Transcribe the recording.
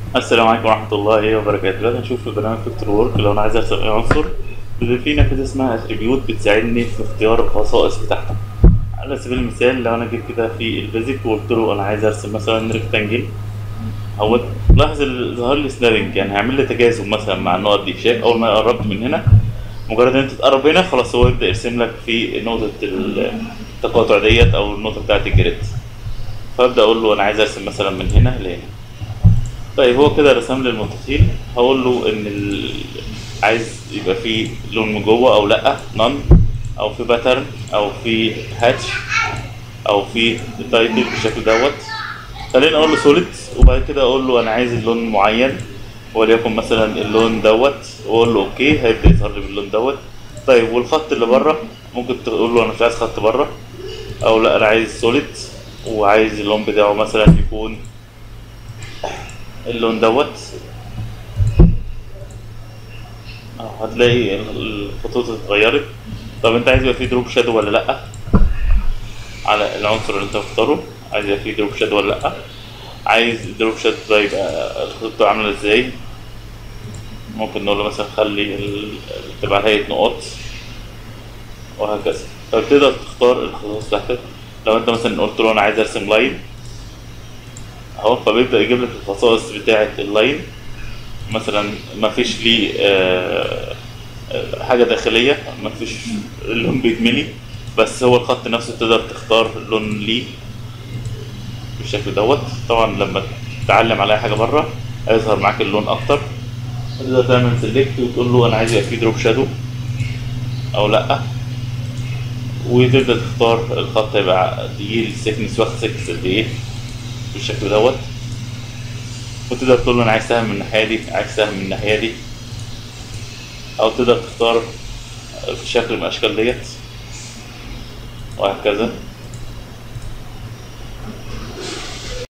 السلام عليكم ورحمة الله وبركاته دلوقتي هنشوف في برنامج فيكتور وورك لو أنا عايز أرسم أي عنصر بيبقى في نافذة اسمها اتريبيوت بتساعدني في اختيار الخصائص بتاعته على سبيل المثال لو أنا جيت كده في البيزك وقلت له أنا عايز أرسم مثلا ريكتانجل أهوت لاحظ ال- ظهر لي سنابنج يعني هيعمل لي تجاذب مثلا مع النقط دي شايف أول ما قربت من هنا مجرد إن أنت تقرب هنا خلاص هو يبدأ يرسم لك في نقطة التقاطع ديت أو النقطة بتاعت الجريد فأبدأ أقول له أنا عايز أرسم مثلا من هنا لهنا طيب هو كده رسم لي المستطيل هقول له ان ال... عايز يبقى فيه لون من جوه او لا نون او في باترن او في هاتش او في تايتل بالشكل دوت خليني اقول له سوليد وبعد كده اقول له انا عايز اللون معين وليكن مثلا اللون دوت واقول له اوكي هيبدا يظهر لي باللون دوت طيب والخط اللي بره ممكن تقول له انا مش عايز خط بره او لا انا عايز سوليد وعايز اللون بتاعه مثلا يكون اللون دوت اه هتلاقي ال- الخطوط اتغيرت طب انت عايز يبقى فيه دروب شادو ولا لا على العنصر اللي انت مختاره عايز يبقى فيه دروب شادو ولا لا عايز الدروب شادو ده يبقى الخطوط عامله ازاي ممكن نقول له مثلا خلي ال- تبقى هيئه نقاط وهكذا فبتقدر تختار الخصائص بتاعتك لو انت مثلا قلت له انا عايز ارسم لاين اهو فبيبدأ يجيب لك الخصائص بتاعة اللاين مثلا ما فيش ليه آه، آه، حاجة داخلية ما فيش اللون بيتملي بس هو الخط نفسه تقدر تختار لون ليه بالشكل دوت طبعا لما تتعلم على اي حاجة بره هيظهر معاك اللون اكتر تقدر تعمل سيلكت وتقول له انا عايز يبقى فيه دروب شادو او لا وتبدأ تختار الخط هيبقى دي السكنس واخد سكنس قد ايه بالشكل دوت وتقدر تقول له انا عايز سهم من الناحيه دي عايز سهم من الناحيه دي او تقدر تختار في شكل من الاشكال ديت وهكذا